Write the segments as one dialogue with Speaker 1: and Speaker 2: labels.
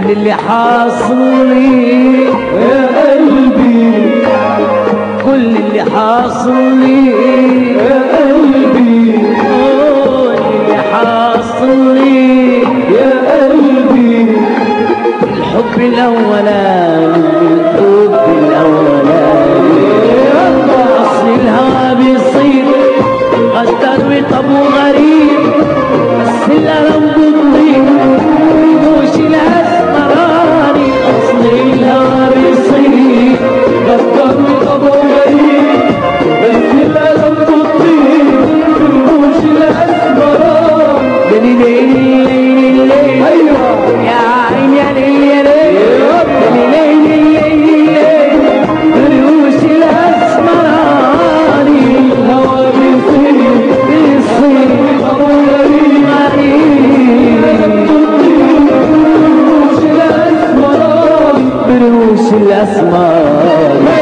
Speaker 1: كل اللي حاصل لي
Speaker 2: يا قلبي
Speaker 1: كل اللي حاصل لي
Speaker 2: يا قلبي
Speaker 1: كل اللي حاصل لي
Speaker 2: يا قلبي
Speaker 1: الحب الأولاني الحب الأولاني أصل الهوى بيصير غدر وطب غريب بس الألم بتطير مش الأسمراني أصل الهوى بيصير
Speaker 2: غدر وطبع غريب بس الألم بتطير في الرموش الأسمران
Speaker 1: ليلي ليلي ليلي ليلي
Speaker 2: أيوة
Speaker 1: يا عين يا ليل يا ليل ليل ليل ليل ليل رؤوس الأسمراني
Speaker 2: الهوى بيصير
Speaker 1: بيصير
Speaker 2: طبع غريب
Speaker 1: غريب
Speaker 2: الرموش الأسمران
Speaker 1: برؤوس الأسمراني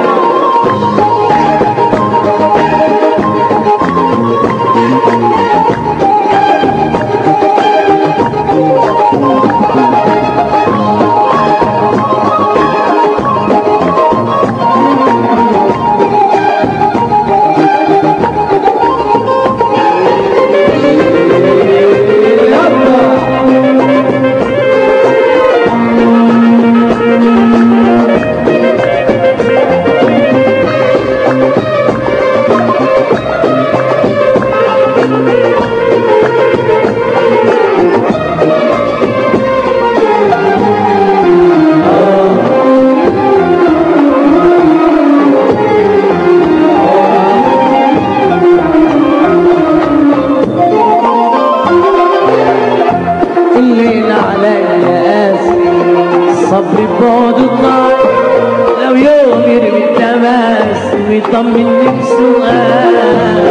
Speaker 1: الليل عليا قاسي صبري بعد النار لو يوم يرمي التماس ويطمني بسؤال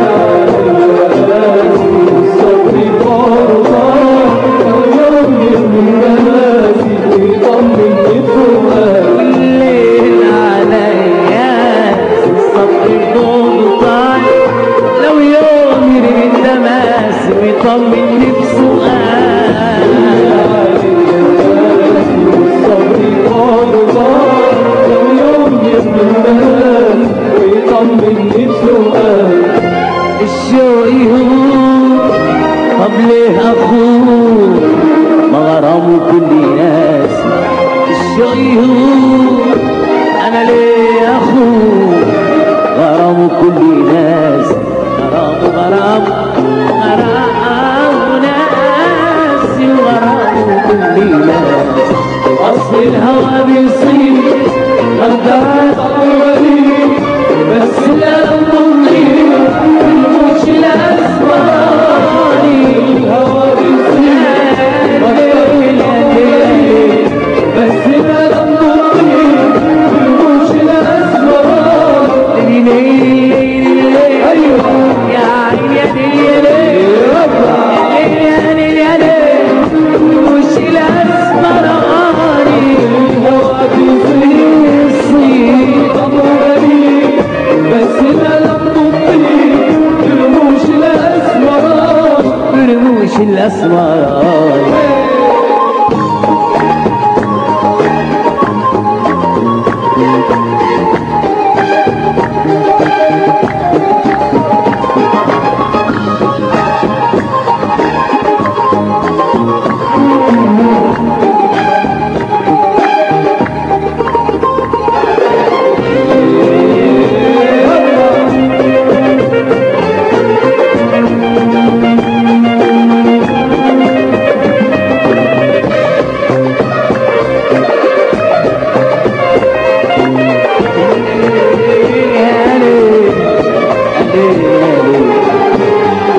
Speaker 2: صبري فرضان اليوم يرمي نفسي ويطمن الفؤاد
Speaker 1: الليل عليا صبري بعد النار لو يوم يرمي التماس ويطمني بسؤال
Speaker 2: صبري فرضان اليوم يرمي نفسي ويطمن الفؤاد
Speaker 1: الشوق يهون طب ليه اخوه ما غرامه كل ناس الشوق يهون انا ليه اخوه غرامه كل ناس غرامه غرامه غرامه ناس وغرامه كل ناس اصل الهوى بيصير غدار
Speaker 2: غريب بس
Speaker 1: الألم تطير الموج الأسمراني
Speaker 2: الهوى بيصير بس الألم بتطير في الرموش الأسمران أيوة
Speaker 1: يا عين يا ليل يا ليل يا ليل يا ليل الموج الأسمراني
Speaker 2: الهوى بيصير
Speaker 1: يصير
Speaker 2: طبع غريب بس الألم بتطير في الرموش الأسمران
Speaker 1: برموش الأسمراني يا ليل يا ليل يا ليل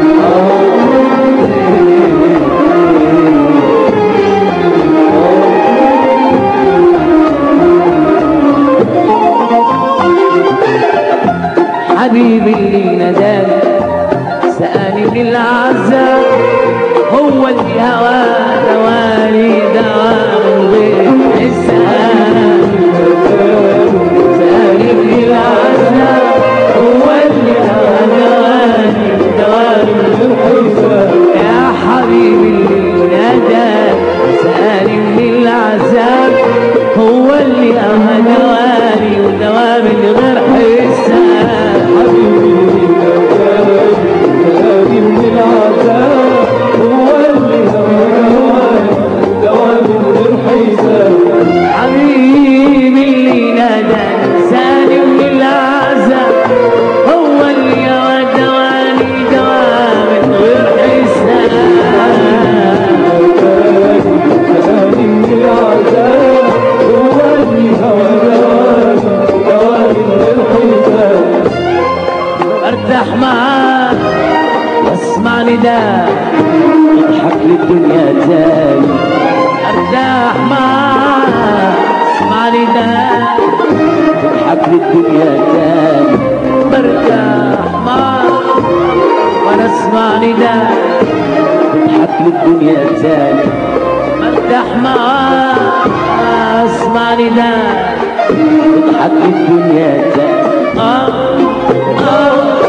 Speaker 1: حبيبي اللي نداني سألني من العذاب هو اللي هوى دواني دوا من غير حساب سألني من العذاب هو اللي هوى دواني دوا من غير حساب يا حبيبي اللي ناداك سألني للدنيا تاني ارتاح معاك اسمعني ده تضحك للدنيا تاني برتاح معاك وانا اسمعني ده تضحك للدنيا تاني مرتاح معاك اسمعني ده تضحك للدنيا تاني آه آه